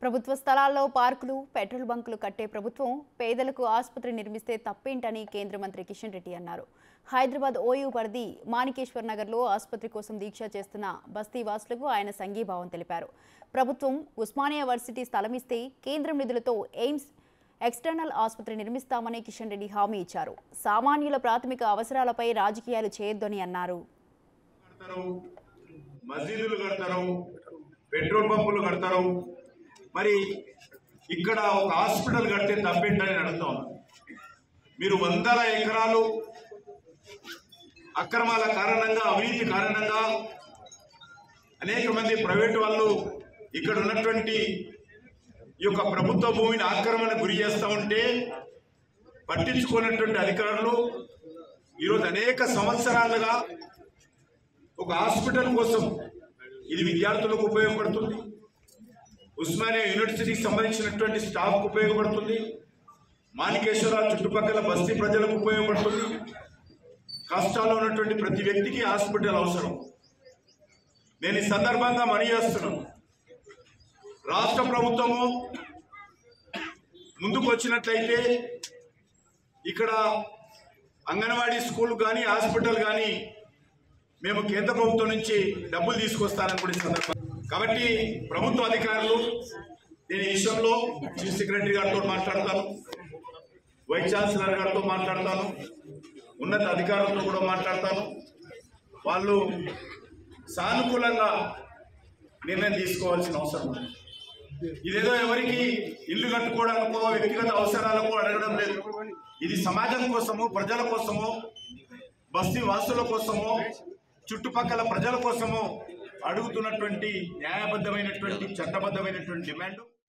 ప్రభుత్వ స్థలాల్లో పార్కులు పెట్రోల్ బంకులు కట్టే ప్రభుత్వం పేదలకు ఆసుపత్రి నిర్మిస్తే తప్పేంటని కేంద్ర మంత్రి కిషన్ రెడ్డి అన్నారు హైదరాబాద్ ఓయూ పరిధి మాణికేశ్వర్ నగర్లో ఆసుపత్రి కోసం దీక్ష చేస్తున్న బస్తీ వాసులకు ఆయన సంఘీభావం తెలిపారు ప్రభుత్వం ఉస్మానియా వర్సిటీ స్థలం ఇస్తే కేంద్రం నిధులతో ఎయిమ్స్ ఎక్స్టర్నల్ ఆసుపత్రి నిర్మిస్తామని కిషన్ రెడ్డి హామీ ఇచ్చారు సామాన్యుల ప్రాథమిక అవసరాలపై రాజకీయాలు చేయొద్దని అన్నారు కడతారు మసీదులు కడతారు పెట్రోల్ పంపులు కడతారు మరి ఇక్కడ ఒక హాస్పిటల్ కడితే తప్పేంటని అడుగుతాం మీరు వందల ఎకరాలు అక్రమాల కారణంగా అవినీతి కారణంగా అనేక మంది ప్రైవేటు వాళ్ళు ఇక్కడ ఉన్నటువంటి ఈ యొక్క ప్రభుత్వ భూమిని ఆక్రమణ గురి చేస్తూ ఉంటే పట్టించుకున్నటువంటి అధికారులు ఈరోజు అనేక సంవత్సరాలుగా ఒక హాస్పిటల్ కోసం ఇది విద్యార్థులకు ఉపయోగపడుతుంది ఉస్మానియా యూనివర్సిటీకి సంబంధించినటువంటి స్టాఫ్కు ఉపయోగపడుతుంది మాణికేశ్వర చుట్టుపక్కల బస్తీ ప్రజలకు ఉపయోగపడుతుంది కష్టాల్లో ఉన్నటువంటి ప్రతి వ్యక్తికి హాస్పిటల్ అవసరం నేను ఈ సందర్భంగా మనీ చేస్తున్నాను రాష్ట్ర ప్రభుత్వము ముందుకు వచ్చినట్లయితే ఇక్కడ అంగన్వాడీ స్కూల్ కానీ హాస్పిటల్ కానీ మేము కేంద్ర ప్రభుత్వం నుంచి డబ్బులు తీసుకొస్తానని కూడా ఈ సందర్భం కాబట్టి ప్రభుత్వ అధికారులు నేను ఈ విషయంలో చీఫ్ సెక్రటరీ గారితో మాట్లాడతాను వైస్ ఛాన్సలర్ గారితో మాట్లాడతాను ఉన్నత అధికారులతో కూడా మాట్లాడతాను వాళ్ళు సానుకూలంగా నిర్ణయం తీసుకోవాల్సిన అవసరం ఉంది ఇదేదో ఎవరికి ఇల్లు కట్టుకోవడానికో వ్యక్తిగత అవసరాలకు అడగడం లేదు ఇది సమాజం కోసము ప్రజల కోసము బస్తీ వాసుల కోసము చుట్టుపక్కల ప్రజల కోసము అడుగుతున్నటువంటి న్యాయబద్ధమైనటువంటి చట్టబద్ధమైనటువంటి డిమాండ్